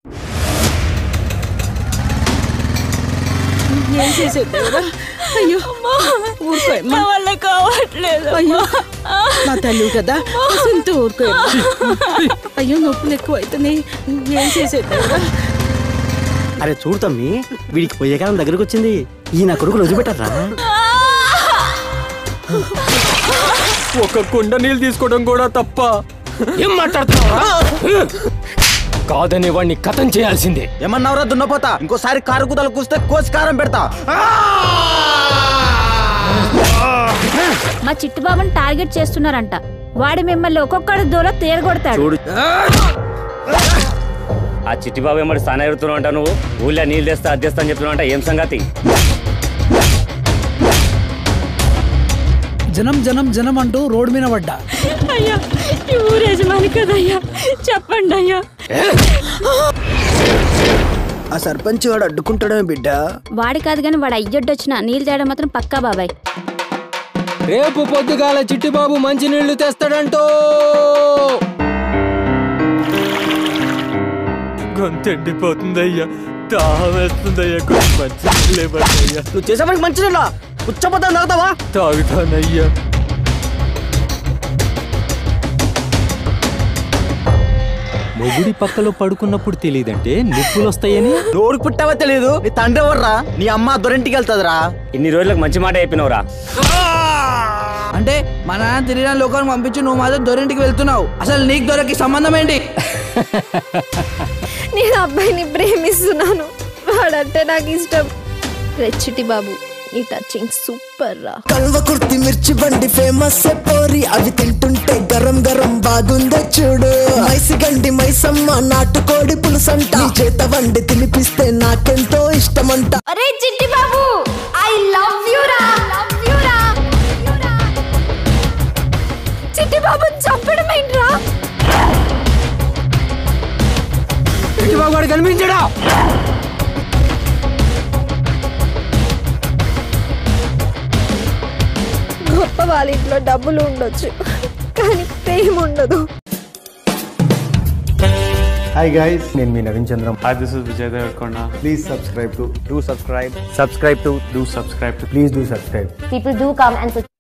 ఏం చేసేది దేవుడా? అయ్యో ఊరుకో అమ్మా. వల్ల కావట్లేదు అయ్యో నా తల్లి కదా సొంత ఊరుకో అమ్మా. అయ్యో నొప్పులు ఎక్కువ అవుతున్నాయి ఏం చేసేది దేవుడా? అరే చూడు తమ్మి వీడికి పోయే కాలం దగ్గరకు వచ్చింది ఈ నా కొడుకులు వదిలిపెట్టారా ఒక కుండ నీళ్ళు తీసుకోవడం కూడా తప్ప ఏం మాట్లాడుతున్నావురా కాదని వాడిని కథం చేయాల్సిందే ఏమన్నావురా దున్నపోతా ఇంకోసారి కారు కుదలు కూస్తే కోసి కారం పెడతా మా చిట్టుబాబుని టార్గెట్ చేస్తున్నారంట వాడు మిమ్మల్ని ఒక్కొక్కడు దూరం తేరగొడతాడు చూడు ఆ చిట్టిబాబు ఏమడి స్థానం ఎడుతున్నావు అంట నువ్వు ఊళ్ళో నీళ్ళు తెస్తా అద్దెస్తా అని చెప్తున్నావు అంట ఏం సంగతి జనం జనం జనం అంటూ రోడ్డు మీద పడ్డా అయ్యా ఈ ఊరు యజమాని కదయ్యా చెప్పండి అయ్యా ఆ సర్పంచ్ వాడు అడ్డుకుంటాడే బిడ్డ వాడి కాదు కానీ వాడు అయ్యొడ్డొచ్చిన నీళ్ళు తేడం మాత్రం పక్కా బాబాయ్ రేపు పొద్దుగాల చిట్టిబాబు మంచి నీళ్లు తెస్తాడంటో గొంతెండిపోతుందయ్యా దాహం వేస్తుందయ్యా కొంచెం మంచి నీళ్ళు ఇవ్వండి నువ్వు చేసేవాడికి మంచి నీళ్ళ ఉచ్చపోతాను తాగుతావా తాగుతానయ్యా మొగుడి పక్కలో పడుకున్నప్పుడు తెలియదంటే నొప్పులు వస్తాయని నోరు పుట్టావో తెలియదు నీ తండ్రి ఎవర్రా నీ అమ్మ దొరింటికి వెళ్తుందిరా ఇన్ని రోజులకు మంచి మాట చెప్పినవురా అంటే మా నాన్న తిరిగిన లోకాన్ని పంపించి నువ్వు మాత్రం దొరింటికి వెళ్తున్నావు అసలు నీకు దొరికి సంబంధం ఏంటి నేను అబ్బాయిని ప్రేమిస్తున్నాను వాడంటే నాకు ఇష్టం రెచ్చిటి బాబు నీ టచింగ్ సూపర్ రా కల్వ కుర్తి మిర్చి బండి ఫేమస్ పోరి అవి తింటుంటే గరం గరం బాగుందో చూడు మైసి గండి మైసమ్మ నాటుకోడి పులుసంట నీ చేత వండి తినిపిస్తే నాకెంతో ఇష్టమంట అరే చిట్టి బాబు ఐ లవ్ యు రా లవ్ యు రా చిట్టి బాబు చంపడం ఏంట్రా చిట్టిబాబు గారు కనిపించడా గొప్ప వాళ్ళ ఇంట్లో డబ్బులు ఉండొచ్చు కానీ ప్రేమ ఉండదు హాయ్ గైస్ నేను మీ Naveen Chandram Hi, this is Vijay Devarkonda. Please subscribe to do subscribe subscribe to Do subscribe to please do subscribe people do come and